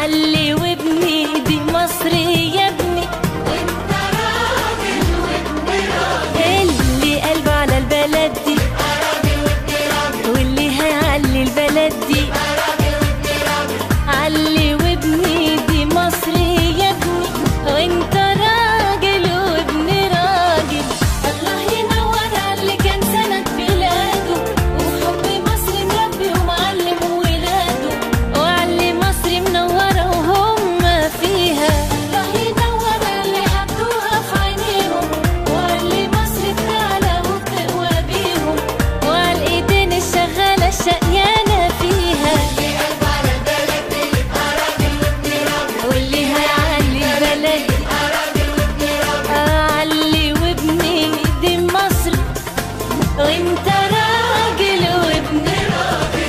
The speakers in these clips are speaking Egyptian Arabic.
علي وابني دي مصر يا ابني وانت راجل وابن راجل اللي قلبه على البلد دي راجل وابن راجل واللي هيعلي البلد دي راجل وابن راجل علي وابني دي مصر يا ابني وانت راجل وابن راجل الله ينور على اللي كان سند بلاده وحب مصر مربي ومعلم ولاده وعلي مصر منورة وهم فيها الله ينور على اللي حطوها في عينيهم وعلي مصر بتعلى وبتقوى بيهم وعلى الايدين الشغالة الشقيانة فيها اللي قلب على البلد دي يبقى راجل وابن راجل واللي هيعلي البلد يبقى راجل وابن راجل علي وابني دي مصر وانت راجل وابن راجل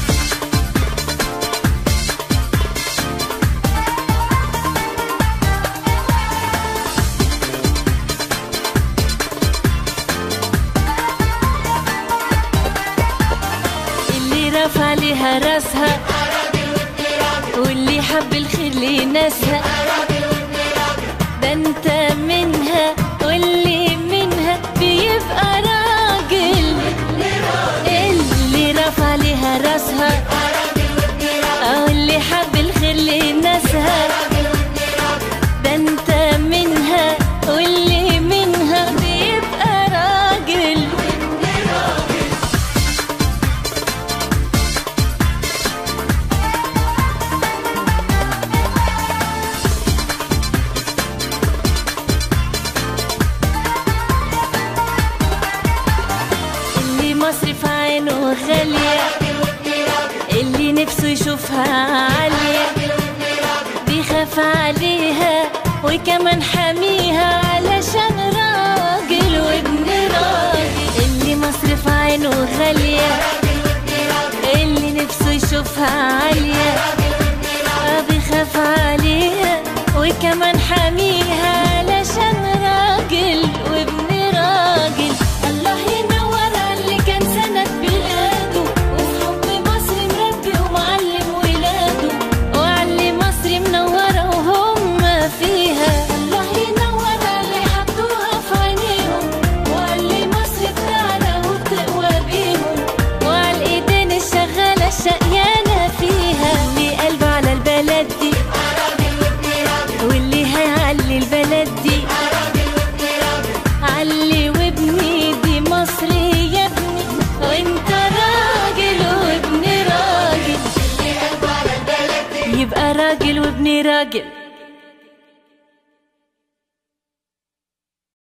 اللي رفع لها راسها راجل وابن راجل واللي حب الخير لناسها راجل وابن راجل ده انت منها واللي منها بيبقى راجل اللي رفع لها راسها راجل وابن راجل او اللي حب الخير لناسها راجل وابن راجل ده انت منها واللي منها بيبقى راجل اللي مصر في عينه غالية راجل وابن راجل اللي نفسه يشوفها عالية راجل وابن راجل بيخاف عليها وكمان حاميها علشان راجل وابن راجل اللي مصر في عينه غالية راجل وابن راجل اللي نفسه يشوفها عالية راجل وابن راجل آه بيخاف عليها وكمان حاميها علشان راجل وابن راجل الله ينور على اللي كان سند بلاده وفي حب مصر مربي ومعلم ولاده وعلي مصر منورة وهم فيها الله ينور على اللي حطوها في عينيهم وعلي مصر بتعلى وبتقوى بيهم وعلى الايدين الشغالة الشقيانة فيها اللي قلبه على البلد دي راجل وابن راجل واللي هيعلي البلد دي راجل وابن راجل علي وابني دي مصر يا ابني وانت راجل وابن راجل اللي قلبه على البلد دي يبقى راجل وابن راجل